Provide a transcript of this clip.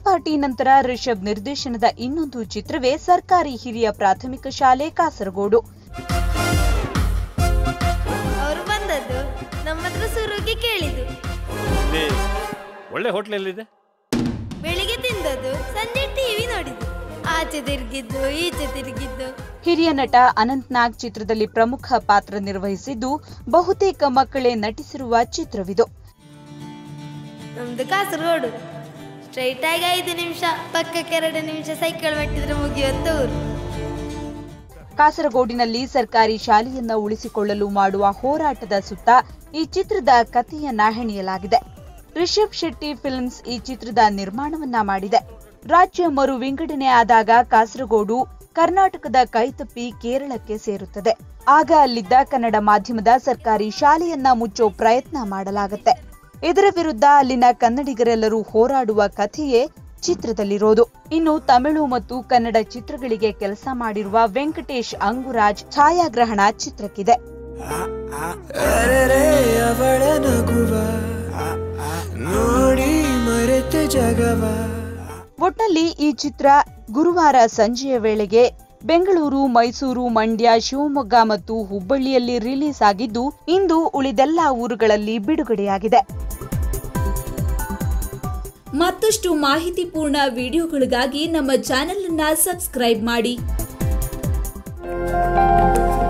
ಕಿಲಾಪಾಟಿ ನಂತರ ರಿಷಬ್ ನಿರ್ದೇಶನದ ಇನ್ನೊಂದು ಚಿತ್ರವೇ ಸರ್ಕಾರಿ ಹಿರಿಯ ಪ್ರಾಥಮಿಕ ಶಾಲೆ ಕಾಸರಗೋಡು ಅವರು ಬಂದದ್ದು ನಮ್ಮ ಹತ್ರ ಸುರುಗಿ ಕೇಳಿದ್ದು ಇಲ್ಲಿ ಒಳ್ಳೆ ಹೋಟ್ಲ್ ಎಲ್ಲಿದೆ ಬೆಳಿಗ್ಗೆ ತಿಂದದ್ದು ಸಂಜೆ ಟಿವಿ ನೋಡಿದ್ದು ಆಚೆ ತಿರುಗಿದ್ದು ಈಚೆ ತಿರುಗಿದ್ದು ಹಿರಿಯ ನಟ ಅನಂತ್ ನಾಗ್ ಚಿತ್ರದಲ್ಲಿ ಪ್ರಮುಖ ಪಾತ್ರ ನಿರ್ವಹಿಸಿದ್ದು ಬಹುತೇಕ ಮಕ್ಕಳೇ ನಟಿಸಿರುವ ಚಿತ್ರವಿದು ನಮ್ದು ಕಾಸರಗೋಡು ಸ್ಟ್ರೈಟ್ ಆಗಿ ಐದು ನಿಮಿಷ ಪಕ್ಕಕ್ಕೆ ಎರಡು ನಿಮಿಷ ಸೈಕಲ್ ಮಟ್ಟಿದ್ರೆ ಮುಗಿಯುವಂತ ಊರು ಕಾಸರಗೋಡಿನಲ್ಲಿ ಸರ್ಕಾರಿ ಶಾಲೆಯನ್ನ ಉಳಿಸಿಕೊಳ್ಳಲು ಮಾಡುವ ಹೋರಾಟದ ಸುತ್ತ ಈ ಚಿತ್ರದ ಕಥೆಯನ್ನ ಹೆಣೆಯಲಾಗಿದೆ ರಿಷಬ್ ಶೆಟ್ಟಿ ಫಿಲ್ಮ್ಸ್ ಈ ಚಿತ್ರದ ನಿರ್ಮಾಣವನ್ನ ಮಾಡಿದೆ ರಾಜ್ಯ ಮರು ವಿಂಗಡಣೆ ಆದಾಗ ಕಾಸರಗೋಡು ಕರ್ನಾಟಕದ ಕೈತಪ್ಪಿ ಕೇರಳಕ್ಕೆ ಸೇರುತ್ತದೆ ಆಗ ಅಲ್ಲಿದ್ದ ಕನ್ನಡ ಮಾಧ್ಯಮದ ಸರ್ಕಾರಿ ಶಾಲೆಯನ್ನ ಮುಚ್ಚೋ ಪ್ರಯತ್ನ ಮಾಡಲಾಗುತ್ತೆ ಇದರ ವಿರುದ್ಧ ಅಲ್ಲಿನ ಕನ್ನಡಿಗರೆಲ್ಲರೂ ಹೋರಾಡುವ ಕಥೆಯೇ ಚಿತ್ರದಲ್ಲಿರೋದು ಇನ್ನು ತಮಿಳು ಮತ್ತು ಕನ್ನಡ ಚಿತ್ರಗಳಿಗೆ ಕೆಲಸ ಮಾಡಿರುವ ವೆಂಕಟೇಶ್ ಅಂಗುರಾಜ್ ಛಾಯಾಗ್ರಹಣ ಚಿತ್ರಕ್ಕಿದೆ ಅರೆರೆ ಅವಳ ನಗುವ ನೋಡಿ ಮರೆತೆ ಜಗವ ಒಟ್ನಲ್ಲಿ ಈ ಚಿತ್ರ ಗುರುವಾರ ಸಂಜೆಯ ವೇಳೆಗೆ ಬೆಂಗಳೂರು ಮೈಸೂರು ಮಂಡ್ಯ ಶಿವಮೊಗ್ಗ ಮತ್ತು ಹುಬ್ಬಳ್ಳಿಯಲ್ಲಿ ರಿಲೀಸ್ ಆಗಿದ್ದು ಇಂದು ಉಳಿದೆಲ್ಲ ಊರುಗಳಲ್ಲಿ ಬಿಡುಗಡೆಯಾಗಿದೆ ಮತ್ತಷ್ಟು ಮಾಹಿತಿಪೂರ್ಣ ವಿಡಿಯೋಗಳಿಗಾಗಿ ನಮ್ಮ ಚಾನೆಲ್ ಅನ್ನ ಸಬ್ಸ್ಕ್ರೈಬ್ ಮಾಡಿ